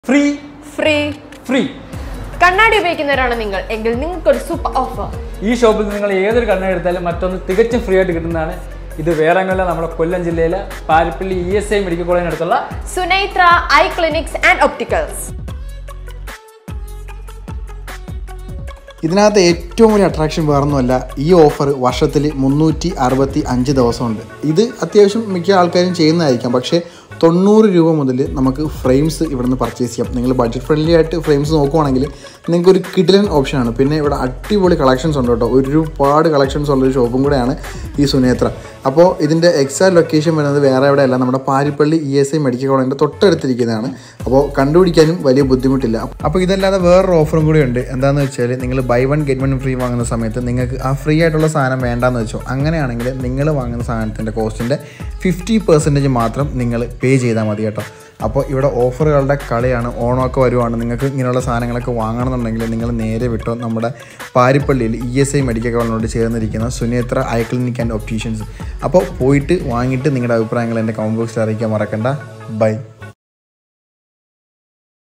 free free free കണ്ണാടി ഉപയോഗിക്കുന്നവരാണ് നിങ്ങൾ എങ്കിൽ നിങ്ങൾക്കൊരു സൂപ്പർ ഓഫർ ഈ ഷോപ്പിൽ നിന്ന് നിങ്ങൾ ഏതൊരു കണ്ണട എടുത്താലും മറ്റൊന്ന് തികച്ചും ഫ്രീ ആയിട്ട് കിട്ടുന്നതാണ് ഇത് വേറെ എങ്ങനെയല്ല നമ്മുടെ കൊല്ലം ജില്ലയിലെ Parippally E S I medical കോളേജിനടുത്തുള്ള Sunethra eye clinics and opticals ഇതിനകത്ത് ഏറ്റവും വലിയ അട്രാക്ഷൻ വേറൊന്നുമല്ല ഈ ഓഫർ വർഷത്തിൽ മുന്നൂറ്റി അറുപത്തി അഞ്ച് ദിവസമുണ്ട് ഇത് അത്യാവശ്യം മിക്ക ആൾക്കാരും ചെയ്യുന്നതായിരിക്കാം പക്ഷേ തൊണ്ണൂറ് രൂപ മുതൽ നമുക്ക് ഫ്രെയിംസ് ഇവിടുന്ന് പർച്ചേസ് ചെയ്യാം നിങ്ങൾ ബഡ്ജറ്റ് ഫ്രണ്ട്ലി ആയിട്ട് ഫ്രെയിംസ് നോക്കുവാണെങ്കിൽ നിങ്ങൾക്ക് ഒരു കിഡിലൻ ഓപ്ഷനാണ് പിന്നെ ഇവിടെ അടിപൊളി കളക്ഷൻസ് ഉണ്ട് കേട്ടോ ഒരുപാട് കളക്ഷൻസ് ഉള്ളൊരു ഷോപ്പും കൂടെയാണ് ഈ സുനേത്ര അപ്പോൾ ഇതിൻ്റെ എക്സാക്ട് ലൊക്കേഷൻ വരുന്നത് വേറെ എവിടെയല്ല നമ്മുടെ Parippally E S I medical കോളേജിൻ്റെ തൊട്ടടുത്തിരിക്കുന്നതാണ് അപ്പോൾ കണ്ടുപിടിക്കാനും വലിയ ബുദ്ധിമുട്ടില്ല അപ്പോൾ ഇതല്ലാതെ വേറൊരു ഓഫറും കൂടി ഉണ്ട് എന്താണെന്ന് വെച്ചാൽ നിങ്ങൾ buy one get one free വാങ്ങുന്ന സമയത്ത് നിങ്ങൾക്ക് ആ ഫ്രീ ആയിട്ടുള്ള സാധനം വേണ്ടാന്ന് വെച്ചോ അങ്ങനെയാണെങ്കിൽ നിങ്ങൾ വാങ്ങുന്ന സാധനത്തിൻ്റെ കോസ്റ്റിൻ്റെ ഫിഫ്റ്റി പെർസെൻറ്റേജ് മാത്രം നിങ്ങൾ പേ ചെയ്താൽ മതി കേട്ടോ അപ്പോൾ ഇവിടെ ഓഫറുകളുടെ കളിയാണ് ഓണമൊക്കെ വരുവാണ് നിങ്ങൾക്ക് ഇങ്ങനെയുള്ള സാധനങ്ങളൊക്കെ വാങ്ങണമെന്നുണ്ടെങ്കിൽ നിങ്ങൾ നേരെ വിട്ടോ നമ്മുടെ പാരിപ്പള്ളിയിൽ ഇ എസ് ഐ മെഡിക്കൽ കോളേജിനോട് ചേർന്നിരിക്കുന്ന Sunethra eye clinic and opticians അപ്പോൾ പോയിട്ട് വാങ്ങിയിട്ട് നിങ്ങളുടെ അഭിപ്രായങ്ങൾ എൻ്റെ കമൻറ്റ് ബോക്സിൽ അറിയിക്കാൻ മറക്കണ്ട ബൈ